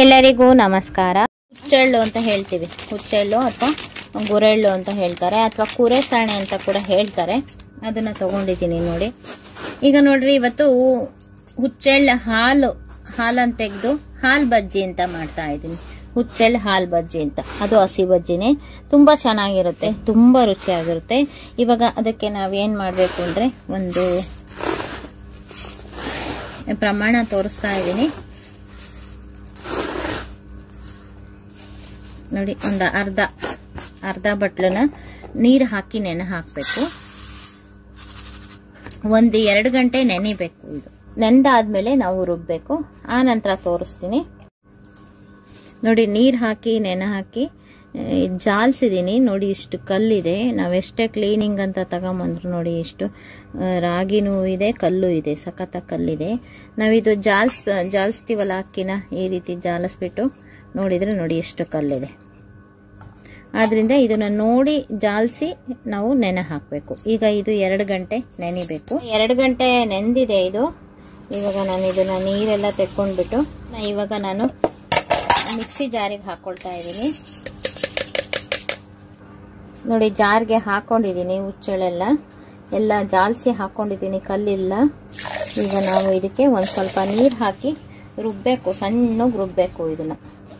ಎಲ್ಲರಿಗೂ ನಮಸ್ಕಾರ ಹುಚ್ಚೆಳ್ಳು ಅಂತ ಹೇಳ್ತೀವಿ ಹುಚ್ಚೆಳ್ಳು ಅಥವಾ ಗುರೆಳ್ಳು ಅಂತ ಹೇಳ್ತಾರೆ ಅಥವಾ ಕುರೆಸಾಣೆ ಅಂತ ಕೂಡ ಹೇಳ್ತಾರೆ ಅದನ್ನ ತಗೊಂಡಿದ್ದೀನಿ ನೋಡಿ ಈಗ ನೋಡ್ರಿ ಇವತ್ತು ಹುಚ್ಚೆಳ್ಳು ಹಾಲು ಹಾಲನ್ನು ತೆಗೆದು ಹಾಲು ಬಜ್ಜಿ ಅಂತ ಮಾಡ್ತಾ ಇದ್ದೀನಿ ಹುಚ್ಚೆಳ್ಳು ಹಾಲು ಬಜ್ಜಿ ಅಂತ ಅದು ಹಸಿ ಬಜ್ಜಿನೇ ತುಂಬಾ ಚೆನ್ನಾಗಿರುತ್ತೆ ತುಂಬಾ ರುಚಿಯಾಗಿರುತ್ತೆ ಇವಾಗ ಅದಕ್ಕೆ ನಾವೇನ್ ಮಾಡಬೇಕು ಅಂದ್ರೆ ಒಂದು ಪ್ರಮಾಣ ತೋರಿಸ್ತಾ ಇದ್ದೀನಿ ನೋಡಿ ಒಂದು ಅರ್ಧ ಅರ್ಧ ಬಟ್ಲನ್ನ ನೀರು ಹಾಕಿ ನೆನೆ ಹಾಕಬೇಕು ಒಂದು ಎರಡು ಗಂಟೆ ನೆನಿಬೇಕು ಇದು ನೆಂದಾದ್ಮೇಲೆ ನಾವು ರುಬ್ಬೇಕು ಆ ನಂತರ ತೋರಿಸ್ತೀನಿ ನೋಡಿ ನೀರು ಹಾಕಿ ನೆನೆ ಹಾಕಿ ಜಾಲ್ಸಿದ್ದೀನಿ ನೋಡಿ ಇಷ್ಟು ಕಲ್ಲಿದೆ ನಾವೆಷ್ಟೇ ಕ್ಲೀನಿಂಗ್ ಅಂತ ತಗೊಂಬಂದ್ರು ನೋಡಿ ಇಷ್ಟು ಆ, ರಾಗಿನೂ ಇದೆ ಕಲ್ಲು ಇದೆ ಸಖತ್ತ ಕಲ್ಲಿದೆ ನಾವಿದು ಜಾಲ್ಸ್ ಜಾಲಿಸ್ತೀವಲ್ಲ ಅಕ್ಕಿನ ಈ ರೀತಿ ಜಾಲಿಸ್ಬಿಟ್ಟು ನೋಡಿದ್ರೆ ನೋಡಿ ಎಷ್ಟು ಕಲ್ಲಿದೆ ಆದ್ರಿಂದ ಇದನ್ನ ನೋಡಿ ಜಾಲಿಸಿ ನಾವು ನೆನೆ ಹಾಕಬೇಕು ಈಗ ಇದು ಎರಡು ಗಂಟೆ ನೆನಿಬೇಕು ಎರಡು ಗಂಟೆ ನೆಂದಿದೆ ಇದು ಇವಾಗ ನಾನು ಇದನ್ನ ನೀರೆಲ್ಲ ತೆಕ್ಕೊಂಡ್ಬಿಟ್ಟು ನಾ- ಇವಾಗ ನಾನು ಮಿಕ್ಸಿ ಜಾರಿಗೆ ಹಾಕೊಳ್ತಾ ಇದ್ದೀನಿ ನೋಡಿ ಜಾರ್ಗೆ ಹಾಕೊಂಡಿದ್ದೀನಿ ಹುಚ್ಚಳೆಲ್ಲ ಎಲ್ಲ ಜಾಲಿಸಿ ಹಾಕೊಂಡಿದ್ದೀನಿ ಕಲ್ಲಿಲ್ಲ ಈಗ ನಾವು ಇದಕ್ಕೆ ಒಂದು ಸ್ವಲ್ಪ ನೀರು ಹಾಕಿ ರುಬ್ಬೇಕು ಸಣ್ಣಗೆ ರುಬ್ಬೇಕು ಇದನ್ನ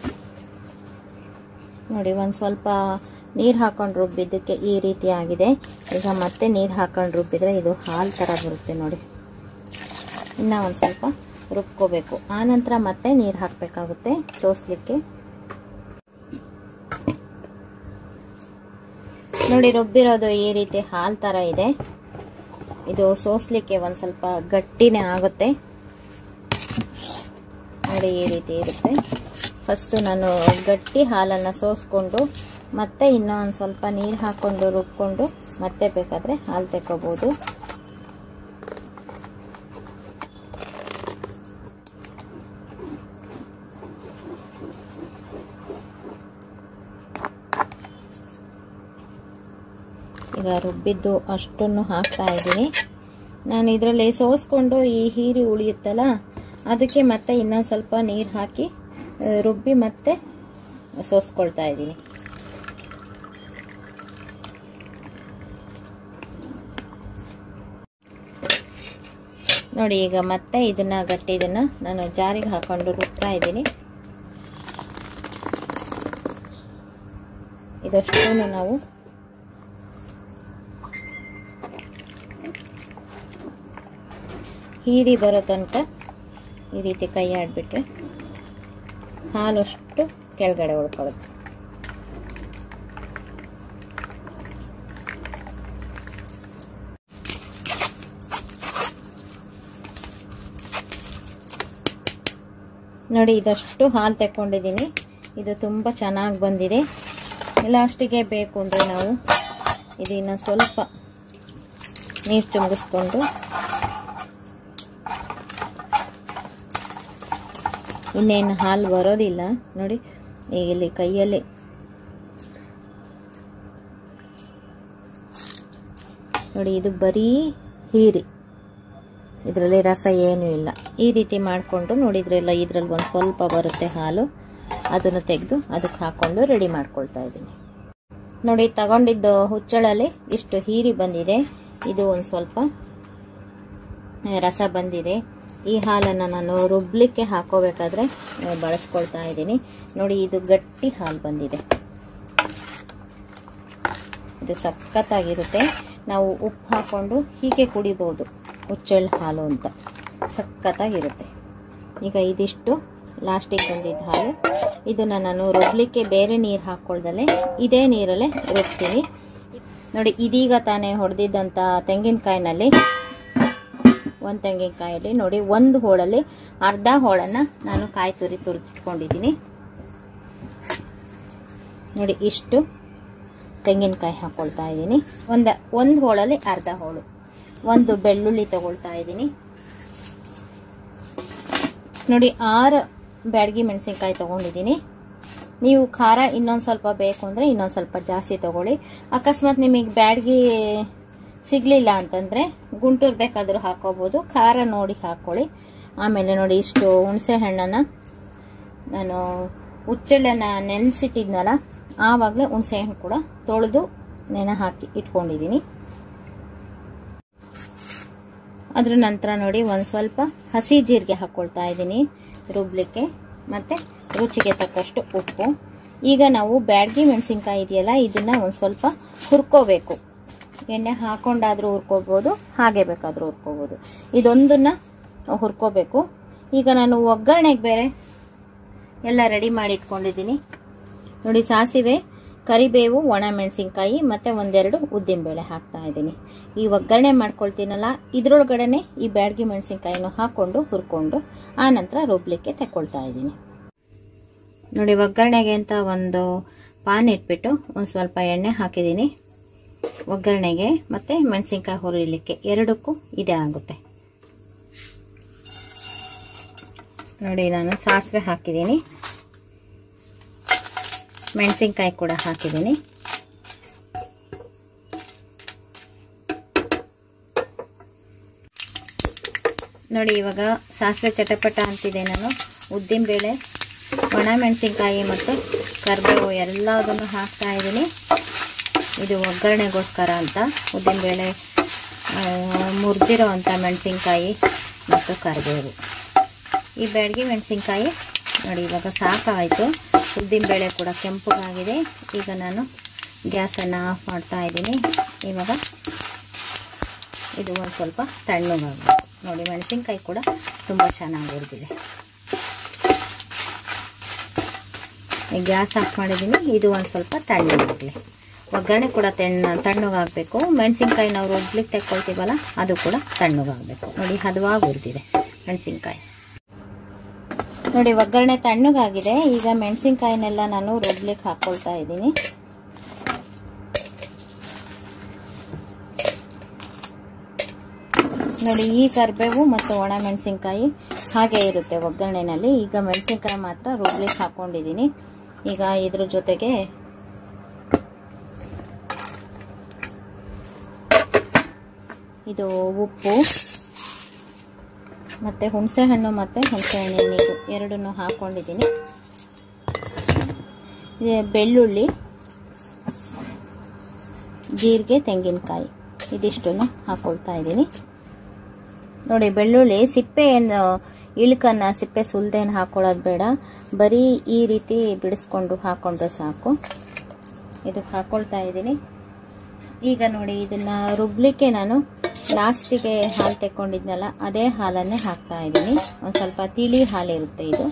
ನೋಡಿ ಒಂದು ಸ್ವಲ್ಪ ನೀರು ಹಾಕೊಂಡು ರುಬ್ಬಿದ್ದಕ್ಕೆ ಈ ರೀತಿ ಆಗಿದೆ ಈಗ ಮತ್ತೆ ನೀರು ಹಾಕೊಂಡು ರುಬ್ಬಿದ್ರೆ ಇದು ಹಾಲು ಥರ ಬರುತ್ತೆ ನೋಡಿ ಇನ್ನ ಒಂದು ಸ್ವಲ್ಪ ರುಬ್ಕೋಬೇಕು ಆನಂತರ ಮತ್ತೆ ನೀರು ಹಾಕಬೇಕಾಗುತ್ತೆ ಸೋಸ್ಲಿಕ್ಕೆ ನೋಡಿ ರುಬ್ಬಿರೋದು ಈ ರೀತಿ ಹಾಲು ಥರ ಇದೆ ಇದು ಸೋಸ್ಲಿಕ್ಕೆ ಒಂದು ಸ್ವಲ್ಪ ಗಟ್ಟಿನೇ ಆಗುತ್ತೆ ನೋಡಿ ಈ ರೀತಿ ಇರುತ್ತೆ ಫಸ್ಟು ನಾನು ಗಟ್ಟಿ ಹಾಲನ್ನು ಸೋಸ್ಕೊಂಡು ಮತ್ತೆ ಇನ್ನೂ ಒಂದು ಸ್ವಲ್ಪ ನೀರು ಹಾಕ್ಕೊಂಡು ರುಬ್ಕೊಂಡು ಮತ್ತೆ ಬೇಕಾದರೆ ಹಾಲು ತೆಕ್ಕೋಬೋದು ಈಗ ರುಬ್ಬಿದ್ದು ಅಷ್ಟನ್ನು ಹಾಕ್ತಾ ಇದ್ದೀನಿ ನಾನು ಇದರಲ್ಲಿ ಸೋಸ್ಕೊಂಡು ಈ ಹೀರಿ ಉಳಿಯುತ್ತಲ್ಲ ಅದಕ್ಕೆ ಮತ್ತೆ ಇನ್ನೊಂದು ಸ್ವಲ್ಪ ನೀರು ಹಾಕಿ ಆ, ರುಬ್ಬಿ ಮತ್ತೆ ಸೋಸ್ಕೊಳ್ತಾ ಇದ್ದೀನಿ ನೋಡಿ ಈಗ ಮತ್ತೆ ಇದನ್ನ ಗಟ್ಟಿ ಇದನ್ನ ನಾನು ಜಾರಿಗೆ ಹಾಕೊಂಡು ರುಬ್ತಾ ಇದ್ದೀನಿ ಇದಷ್ಟು ನಾವು ಹೀರಿ ಬರೋ ತನಕ ಈ ರೀತಿ ಕೈ ಆಡ್ಬಿಟ್ರೆ ಹಾಲಷ್ಟು ಕೆಳಗಡೆ ಉಳ್ಕೊಳ್ಳುತ್ತೆ ನೋಡಿ ಇದಷ್ಟು ಹಾಲು ತೆಕ್ಕೊಂಡಿದ್ದೀನಿ ಇದು ತುಂಬ ಚೆನ್ನಾಗಿ ಬಂದಿದೆ ಲಾಸ್ಟಿಗೆ ಬೇಕು ಅಂದರೆ ನಾವು ಇದನ್ನು ಸ್ವಲ್ಪ ನೀರು ಚುಂಬಿಸ್ಕೊಂಡು ಇನ್ನೇನು ಹಾಲು ಬರೋದಿಲ್ಲ ನೋಡಿ ಈಗ ಇಲ್ಲಿ ಕೈಯಲ್ಲಿ ನೋಡಿ ಇದು ಬರೀ ಹೀರಿ ಇದರಲ್ಲಿ ರಸ ಏನೂ ಇಲ್ಲ ಈ ರೀತಿ ಮಾಡಿಕೊಂಡು ನೋಡಿದ್ರಲ್ಲ ಇದರಲ್ಲಿ ಒಂದು ಸ್ವಲ್ಪ ಬರುತ್ತೆ ಹಾಲು ಅದನ್ನು ತೆಗೆದು ಅದಕ್ಕೆ ಹಾಕೊಂಡು ರೆಡಿ ಮಾಡ್ಕೊಳ್ತಾ ಇದ್ದೀನಿ ನೋಡಿ ತಗೊಂಡಿದ್ದು ಹುಚ್ಚಳಲ್ಲಿ ಇಷ್ಟು ಹೀರಿ ಬಂದಿದೆ ಇದು ಒಂದು ಸ್ವಲ್ಪ ಆ, ರಸ ಬಂದಿದೆ ಈ ಹಾಲನ್ನು ನಾನು ರುಬ್ಲಿಕ್ಕೆ ಹಾಕೋಬೇಕಾದ್ರೆ ಆ, ಬಳಸ್ಕೊಳ್ತಾ ಇದ್ದೀನಿ ನೋಡಿ ಇದು ಗಟ್ಟಿ ಹಾಲು ಬಂದಿದೆ ಇದು ಸಖತ್ತಾಗಿರುತ್ತೆ ನಾವು ಉಪ್ಪು ಹಾಕೊಂಡು ಹೀಗೆ ಕುಡಿಬೋದು ಹುಚ್ಚೆಳ್ಳು ಹಾಲು ಅಂತ ಸಖತ್ತಾಗಿರುತ್ತೆ ಈಗ ಇದಿಷ್ಟು ಲಾಸ್ಟಿಗೆ ಬಂದಿದ್ದ ಹಾಲು ಇದನ್ನು ನಾನು ರುಬ್ಲಿಕ್ಕೆ ಬೇರೆ ನೀರು ಹಾಕ್ಕೊಳ್ದಲೆ ಇದೇ ನೀರಲ್ಲೇ ರುಬ್ತೀನಿ ನೋಡಿ ಇದೀಗ ತಾನೇ ಹೊಡೆದಿದ್ದಂಥ ತೆಂಗಿನಕಾಯಿನಲ್ಲಿ ಒಂದು ತೆಂಗಿನಕಾಯಲ್ಲಿ ನೋಡಿ ಒಂದು ಹೋಳಲ್ಲಿ ಅರ್ಧ ಹೋಳನ್ನು ನಾನು ಕಾಯಿ ತುರಿ ತುರಿದಿಟ್ಕೊಂಡಿದ್ದೀನಿ ನೋಡಿ ಇಷ್ಟು ತೆಂಗಿನಕಾಯಿ ಹಾಕೊಳ್ತಾ ಇದ್ದೀನಿ ಒಂದು ಒಂದು ಹೋಳಲ್ಲಿ ಅರ್ಧ ಹೋಳು ಒಂದು ಬೆಳ್ಳುಳ್ಳಿ ತಗೊಳ್ತಾ ಇದ್ದೀನಿ ನೋಡಿ ಆರು ಬ್ಯಾಡಗಿ ಮೆಣಸಿನ್ಕಾಯಿ ತಗೊಂಡಿದ್ದೀನಿ ನೀವು ಖಾರ ಇನ್ನೊಂದು ಸ್ವಲ್ಪ ಬೇಕು ಅಂದರೆ ಇನ್ನೊಂದು ಸ್ವಲ್ಪ ಜಾಸ್ತಿ ತಗೊಳ್ಳಿ ಅಕಸ್ಮಾತ್ ನಿಮಗೆ ಬ್ಯಾಡಗಿ ಸಿಗ್ಲಿಲ್ಲ ಅಂತಂದ್ರೆ ಗುಂಟೂರು ಬೇಕಾದರೂ ಹಾಕೋಬಹುದು ಖಾರ ನೋಡಿ ಹಾಕೊಳ್ಳಿ ಆಮೇಲೆ ನೋಡಿ ಇಷ್ಟು ಹುಣಸೆ ಹಣ್ಣನ್ನ ನಾನು ಹುಚ್ಚೆಳ್ಳನ್ನ ನೆನೆಸಿಟ್ಟಿದ್ನಲ್ಲ ಆವಾಗಲೇ ಹುಣಸೆಹಣ್ಣು ಕೂಡ ತೊಳೆದು ನೆನೆ ಹಾಕಿ ಇಟ್ಕೊಂಡಿದ್ದೀನಿ ಅದ್ರ ನಂತರ ನೋಡಿ ಒಂದು ಸ್ವಲ್ಪ ಹಸಿ ಜೀರಿಗೆ ಹಾಕ್ಕೊಳ್ತಾ ಇದ್ದೀನಿ ರುಬ್ಲಿಕ್ಕೆ ಮತ್ತು ರುಚಿಗೆ ತಕ್ಕಷ್ಟು ಉಪ್ಪು ಈಗ ನಾವು ಬ್ಯಾಡ್ಗಿ ಮೆಣಸಿನ್ಕಾಯಿ ಇದೆಯಲ್ಲ ಇದನ್ನ ಒಂದು ಸ್ವಲ್ಪ ಹುರ್ಕೋಬೇಕು ಎಣ್ಣೆ ಹಾಕೊಂಡಾದ್ರೂ ಹುರ್ಕೋಬೋದು ಹಾಗೆ ಬೇಕಾದರೂ ಹುರ್ಕೋಬೋದು ಇದೊಂದನ್ನ ಹುರ್ಕೋಬೇಕು ಈಗ ನಾನು ಒಗ್ಗರಣೆಗೆ ಬೇರೆ ಎಲ್ಲ ರೆಡಿ ಮಾಡಿ ಇಟ್ಕೊಂಡಿದ್ದೀನಿ ನೋಡಿ ಸಾಸಿವೆ ಕರಿಬೇವು ಒಣ ಮೆಣಸಿನ್ಕಾಯಿ ಮತ್ತೆ ಒಂದೆರಡು ಉದ್ದಿನಬೇಳೆ ಹಾಕ್ತಾ ಇದ್ದೀನಿ ಈ ಒಗ್ಗರಣೆ ಮಾಡ್ಕೊಳ್ತೀನಲ್ಲ ಇದ್ರೊಳಗಡೆನೆ ಈ ಬ್ಯಾಡ್ಗಿ ಮೆಣಸಿನ್ಕಾಯಿನೂ ಹಾಕೊಂಡು ಹುರ್ಕೊಂಡು ಆ ನಂತರ ರುಬ್ಲಿಕ್ಕೆ ತಗೊಳ್ತಾ ಇದ್ದೀನಿ ನೋಡಿ ಒಗ್ಗರಣೆಗೆ ಅಂತ ಒಂದು ಪಾನ್ ಇಟ್ಬಿಟ್ಟು ಒಂದು ಸ್ವಲ್ಪ ಎಣ್ಣೆ ಹಾಕಿದ್ದೀನಿ ಒಗ್ಗರಣೆಗೆ ಮತ್ತೆ ಮೆಣಸಿನ್ಕಾಯಿ ಹುರಿಲಿಕ್ಕೆ ಎರಡಕ್ಕೂ ಇದೇ ಆಗುತ್ತೆ ನೋಡಿ ನಾನು ಸಾಸಿವೆ ಹಾಕಿದ್ದೀನಿ ಮೆಣಸಿನ್ಕಾಯಿ ಕೂಡ ಹಾಕಿದ್ದೀನಿ ನೋಡಿ ಇವಾಗ ಸಾಸಿವೆ ಚಟಪಟ ಅಂತಿದೆ ನಾನು ಉದ್ದಿನಬೇಳೆ ಒಣ ಮೆಣಸಿನ್ಕಾಯಿ ಮತ್ತು ಕರಿಬೇವು ಎಲ್ಲದನ್ನು ಹಾಕ್ತಾ ಇದ್ದೀನಿ ಇದು ಒಗ್ಗರಣೆಗೋಸ್ಕರ ಅಂತ ಉದ್ದಿನಬೇಳೆ ಮುರಿದಿರೋ ಅಂಥ ಮೆಣಸಿನ್ಕಾಯಿ ಮತ್ತು ಕರಿಬೇವು ಈ ಬ್ಯಾಡಗಿ ಮೆಣಸಿನ್ಕಾಯಿ ನೋಡಿ ಇವಾಗ ಸಾಕಾಯಿತು ಉದ್ದಿನಬೇಳೆ ಕೂಡ ಕೆಂಪಗಾಗಿದೆ ಈಗ ನಾನು ಗ್ಯಾಸನ್ನು ಆಫ್ ಮಾಡ್ತಾ ಇದ್ದೀನಿ ಇವಾಗ ಇದು ಒಂದು ಸ್ವಲ್ಪ ತಣ್ಣಗಾಗಬೇಕು ನೋಡಿ ಮೆಣಸಿನ್ಕಾಯಿ ಕೂಡ ತುಂಬ ಚೆನ್ನಾಗಿ ಹುರಿದಿದೆ ಗ್ಯಾಸ್ ಆಫ್ ಮಾಡಿದ್ದೀನಿ ಇದು ಒಂದು ಸ್ವಲ್ಪ ತಣ್ಣಗಾಗಲಿ ಒಗ್ಗರಣೆ ಕೂಡ ತೆಣ್ಣ ತಣ್ಣಗಾಗಬೇಕು ಮೆಣಸಿನ್ಕಾಯಿ ನಾವು ರುಬ್ಲಿಕ್ಕೆ ತೆಕ್ಕೊಳ್ತೀವಲ್ಲ ಅದು ಕೂಡ ತಣ್ಣಗಾಗಬೇಕು ನೋಡಿ ಹದವಾಗಿ ಹುರಿದಿದೆ ಮೆಣಸಿನ್ಕಾಯಿ ನೋಡಿ ಒಗ್ಗರಣೆ ತಣ್ಣಗಾಗಿದೆ ಈಗ ಮೆಣಸಿನ್ಕಾಯಿನೆಲ್ಲ ನಾನು ರುಬ್ಲಿಕ್ಕೆ ಹಾಕ್ಕೊಳ್ತಾ ಇದ್ದೀನಿ ನೋಡಿ ಈ ಕರಿಬೇವು ಮತ್ತು ಒಣ ಮೆಣಸಿನ್ಕಾಯಿ ಹಾಗೆ ಇರುತ್ತೆ ಒಗ್ಗರಣೆನಲ್ಲಿ ಈಗ ಮೆಣಸಿನ್ಕಾಯಿ ಮಾತ್ರ ರುಬ್ಲಿಕ್ಕೆ ಹಾಕೊಂಡಿದ್ದೀನಿ ಈಗ ಇದ್ರ ಜೊತೆಗೆ ಇದು ಉಪ್ಪು ಮತ್ತೆ ಹುಣಸೆ ಹಣ್ಣು ಮತ್ತೆ ಹುಣಸೆ ಹಣ್ಣಿನ ನೀರು ಎರಡನ್ನು ಹಾಕೊಂಡಿದ್ದೀನಿ ಬೆಳ್ಳುಳ್ಳಿ ಜೀರಿಗೆ ತೆಂಗಿನಕಾಯಿ ಇದಿಷ್ಟನ್ನು ಹಾಕೊಳ್ತಾ ಇದ್ದೀನಿ ನೋಡಿ ಬೆಳ್ಳುಳ್ಳಿ ಸಿಪ್ಪೆ ಏನು ಇಳುಕನ್ನ ಸಿಪ್ಪೆ ಸುಲ್ದೇನು ಹಾಕೊಳ್ಳೋದು ಬೇಡ ಬರೀ ಈ ರೀತಿ ಬಿಡಿಸ್ಕೊಂಡು ಹಾಕೊಂಡ್ರೆ ಸಾಕು ಇದು ಹಾಕೊಳ್ತಾ ಇದ್ದೀನಿ ಈಗ ನೋಡಿ ಇದನ್ನ ರುಬ್ಲಿಕ್ಕೆ ನಾನು ಲಾಸ್ಟಿಗೆ ಹಾಲು ತೆಕ್ಕೊಂಡಿದ್ನಲ್ಲ ಅದೇ ಹಾಲನ್ನೇ ಹಾಕ್ತಾ ಇದ್ದೀನಿ ಒಂದು ಸ್ವಲ್ಪ ತಿಳಿ ಹಾಲಿರುತ್ತೆ ಇದು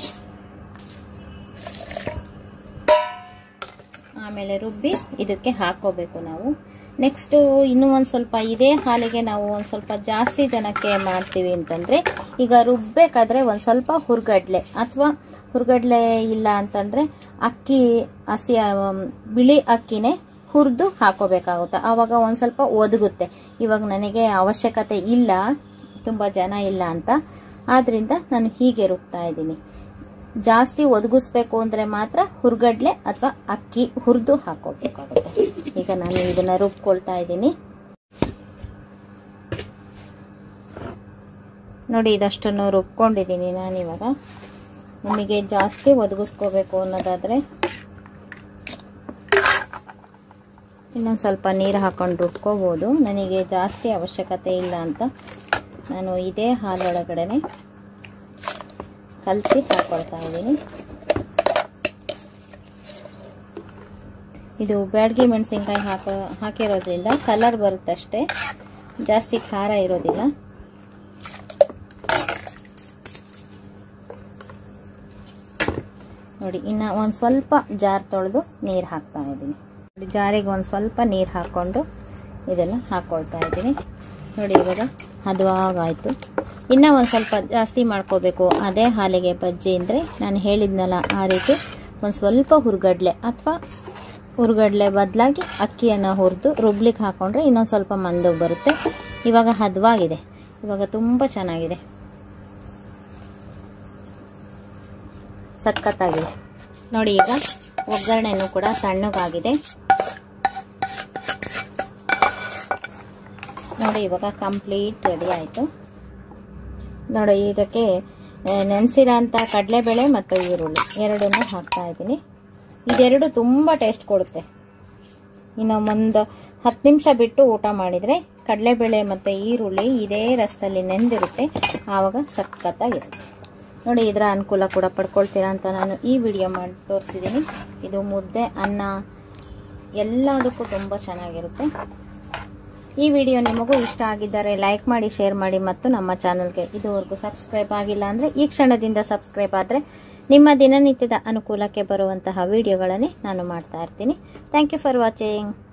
ಆಮೇಲೆ ರುಬ್ಬಿ ಇದಕ್ಕೆ ಹಾಕೋಬೇಕು ನಾವು ನೆಕ್ಸ್ಟ್ ಇನ್ನೂ ಒಂದು ಸ್ವಲ್ಪ ಇದೇ ಹಾಲಿಗೆ ನಾವು ಒಂದು ಸ್ವಲ್ಪ ಜಾಸ್ತಿ ಜನಕ್ಕೆ ಮಾಡ್ತೀವಿ ಅಂತಂದ್ರೆ ಈಗ ರುಬ್ಬೇಕಾದ್ರೆ ಒಂದು ಸ್ವಲ್ಪ ಹುರ್ಗಡ್ಲೆ ಅಥವಾ ಹುರ್ಗಡ್ಲೆ ಇಲ್ಲ ಅಂತಂದ್ರೆ ಅಕ್ಕಿ ಹಸಿ ಬಿಳಿ ಅಕ್ಕಿನೇ ಹುರಿದು ಹಾಕೋಬೇಕಾಗುತ್ತೆ ಆವಾಗ ಒಂದು ಸ್ವಲ್ಪ ಒದಗುತ್ತೆ ಇವಾಗ ನನಗೆ ಅವಶ್ಯಕತೆ ಇಲ್ಲ ತುಂಬ ಜನ ಇಲ್ಲ ಅಂತ ಆದ್ರಿಂದ ನಾನು ಹೀಗೆ ರುಬ್ತಾ ಇದ್ದೀನಿ ಜಾಸ್ತಿ ಒದಗಿಸ್ಬೇಕು ಅಂದ್ರೆ ಮಾತ್ರ ಹುರ್ಗಡ್ಲೆ ಅಥವಾ ಅಕ್ಕಿ ಹುರಿದು ಹಾಕೋಬೇಕಾಗುತ್ತೆ ಈಗ ನಾನು ಇದನ್ನ ರುಬ್ಕೊಳ್ತಾ ಇದ್ದೀನಿ ನೋಡಿ ಇದಷ್ಟನ್ನು ರುಬ್ಕೊಂಡಿದ್ದೀನಿ ನಾನಿವಾಗ ನಿಮಗೆ ಜಾಸ್ತಿ ಒದಗಿಸ್ಕೋಬೇಕು ಅನ್ನೋದಾದ್ರೆ ಇನ್ನೊಂದು ಸ್ವಲ್ಪ ನೀರು ಹಾಕೊಂಡು ರುಬ್ಕೋಬೋದು ನನಗೆ ಜಾಸ್ತಿ ಅವಶ್ಯಕತೆ ಇಲ್ಲ ಅಂತ ನಾನು ಇದೇ ಹಾಲೊಳಗಡೆನೆ ಕಲಸಿ ಹಾಕೊಳ್ತಾ ಇದ್ದೀನಿ ಇದು ಬ್ಯಾಡ್ಗಿ ಮೆಣಸಿನ್ಕಾಯಿ ಹಾಕೋ ಹಾಕಿರೋದ್ರಿಂದ ಕಲರ್ ಬರುತ್ತಷ್ಟೇ ಜಾಸ್ತಿ ಖಾರ ಇರೋದಿಲ್ಲ ನೋಡಿ ಇನ್ನು ಒಂದು ಸ್ವಲ್ಪ ಜಾರ್ ತೊಳೆದು ನೀರು ಹಾಕ್ತಾ ಇದ್ದೀನಿ ಜಾರಿಗೆ ಒಂದು ಸ್ವಲ್ಪ ನೀರು ಹಾಕ್ಕೊಂಡು ಇದನ್ನು ಹಾಕ್ಕೊಳ್ತಾ ಇದ್ದೀನಿ ನೋಡಿ ಇವಾಗ ಹದವಾಗಾಯಿತು ಇನ್ನೂ ಒಂದು ಸ್ವಲ್ಪ ಜಾಸ್ತಿ ಮಾಡ್ಕೋಬೇಕು ಅದೇ ಹಾಲಿಗೆ ಬಜ್ಜಿ ಅಂದರೆ ನಾನು ಹೇಳಿದ್ನಲ್ಲ ಆ ರೀತಿ ಒಂದು ಸ್ವಲ್ಪ ಹುರ್ಗಡ್ಲೆ ಅಥವಾ ಹುರ್ಗಡ್ಲೆ ಬದಲಾಗಿ ಅಕ್ಕಿಯನ್ನು ಹುರಿದು ರುಬ್ಲಿಕ್ಕೆ ಹಾಕೊಂಡ್ರೆ ಇನ್ನೊಂದು ಸ್ವಲ್ಪ ಮಂದಗೆ ಬರುತ್ತೆ ಇವಾಗ ಹದವಾಗಿದೆ ಇವಾಗ ತುಂಬ ಚೆನ್ನಾಗಿದೆ ಸಖತ್ತಾಗಿದೆ ನೋಡಿ ಈಗ ಒಗ್ಗರಣೆನೂ ಕೂಡ ಸಣ್ಣಗಾಗಿದೆ ನೋಡಿ ಇವಾಗ ಕಂಪ್ಲೀಟ್ ರೆಡಿ ಆಯಿತು ನೋಡಿ ಇದಕ್ಕೆ ನೆನೆಸಿರೋ ಅಂಥ ಕಡಲೆಬೇಳೆ ಮತ್ತು ಈರುಳ್ಳಿ ಎರಡನ್ನೂ ಹಾಕ್ತಾ ಇದ್ದೀನಿ ಇದೆರಡು ತುಂಬ ಟೇಸ್ಟ್ ಕೊಡುತ್ತೆ ಇನ್ನು ಒಂದು ಹತ್ತು ನಿಮಿಷ ಬಿಟ್ಟು ಊಟ ಮಾಡಿದರೆ ಕಡಲೆಬೇಳೆ ಮತ್ತು ಈರುಳ್ಳಿ ಇದೇ ರಸದಲ್ಲಿ ನೆಂದಿರುತ್ತೆ ಆವಾಗ ಸಖತ್ತಾಗಿರುತ್ತೆ ನೋಡಿ ಇದರ ಅನುಕೂಲ ಕೂಡ ಪಡ್ಕೊಳ್ತೀರಾ ಅಂತ ನಾನು ಈ ವಿಡಿಯೋ ಮಾಡಿ ತೋರಿಸಿದ್ದೀನಿ ಇದು ಮುದ್ದೆ ಅನ್ನ ಎಲ್ಲದಕ್ಕೂ ತುಂಬ ಚೆನ್ನಾಗಿರುತ್ತೆ ಈ ವಿಡಿಯೋ ನಿಮಗೂ ಇಷ್ಟ ಆಗಿದ್ದರೆ ಲೈಕ್ ಮಾಡಿ ಶೇರ್ ಮಾಡಿ ಮತ್ತು ನಮ್ಮ ಚಾನಲ್ಗೆ ಇದುವರೆಗೂ ಸಬ್ಸ್ಕ್ರೈಬ್ ಆಗಿಲ್ಲ ಅಂದರೆ ಈ ಕ್ಷಣದಿಂದ ಸಬ್ಸ್ಕ್ರೈಬ್ ಆದರೆ ನಿಮ್ಮ ದಿನನಿತ್ಯದ ಅನುಕೂಲಕ್ಕೆ ಬರುವಂತಹ ವಿಡಿಯೋಗಳನ್ನೇ ನಾನು ಮಾಡ್ತಾ ಇರ್ತೀನಿ ಥ್ಯಾಂಕ್ ಯು ಫಾರ್ ವಾಚಿಂಗ್